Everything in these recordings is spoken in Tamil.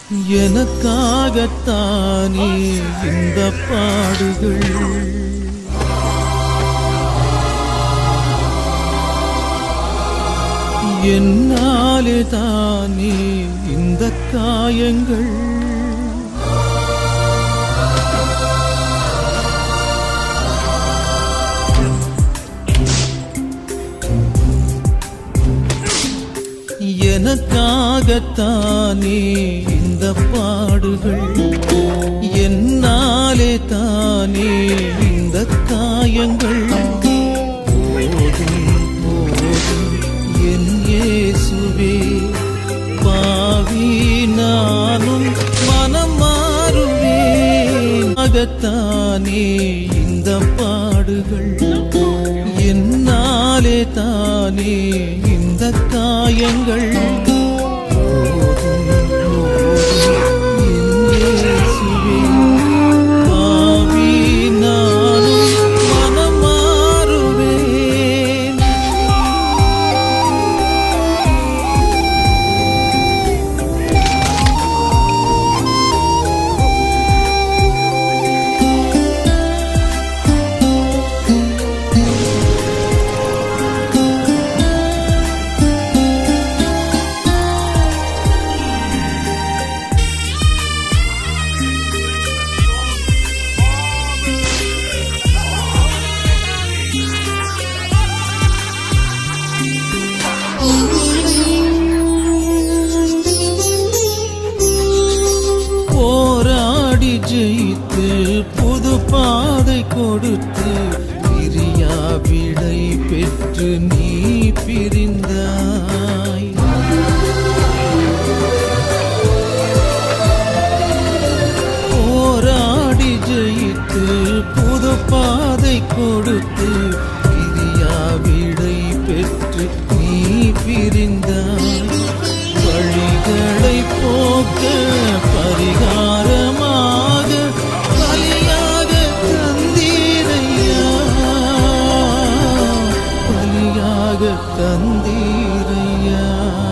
எனக்காகத்தானே இந்த பாடுகள் என்னாலே தானே இந்த காயங்கள் எனக்காகத்தானே இந்த பாடுகள் என்னாலே தானே இந்த காயங்கள் போதும் போதும் என் இயேசுவே பாவி நானும் மனம் மாறுவேன் அகத்தானே இந்த பாடுகள் என்னாலே தானே இந்த காயங்கள் போதும், போதும், என் இயேசுவே. பாவி நானும் மனம் மாறுவேன் போராடி ஜெயித்து புது பாதை கொடுத்து பிரியா விடை பெற்று நீ பிரிந்தாய் போராடி ஜெயித்து புது பாதை கொடுத்து பிரியா விடை பெற்று நீ பிரிந்தாய் வழிகளை போக்க பரிகாரமாக பலியாக தந்தீரையா பலியாக தந்தீரையா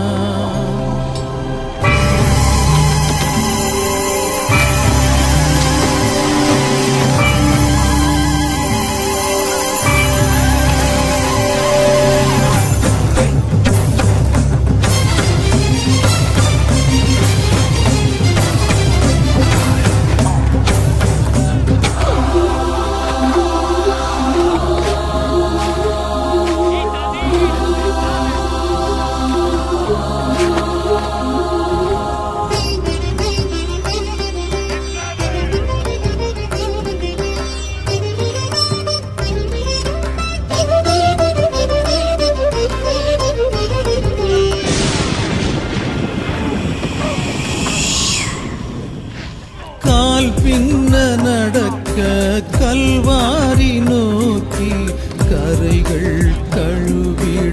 கால் பின்ன நடக்க கல்வாரி நோக்கி கரைகள் கழுவிட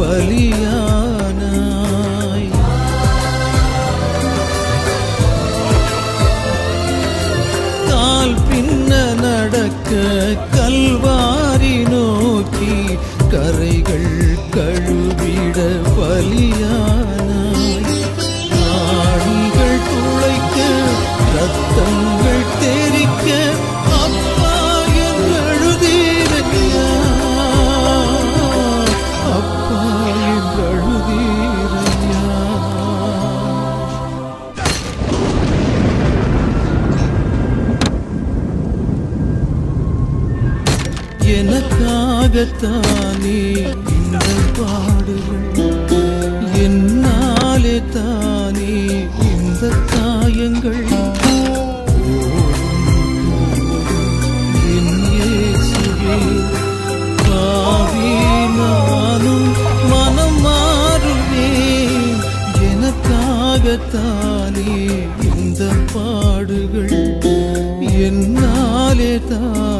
பலியானாய் கால் பின்ன நடக்க கல்வாரி நோக்கி கரைகள் கழுவிட பலியானாய் ஆணிகள் துளைக்க ரத்தங்கள் தெரிக்க அப்பா என்று அழுதீரையா அப்பா என்று அழுதீரையா எனக்காகத்தானே இந்த பாடுகள் என்னாலே தானே இந்த காயங்கள் என் இயேசுவே, பாவி நானும் மனம் மாறுவேன் எனக்காகத்தானே இந்த பாடுகள் என்னாலே தான்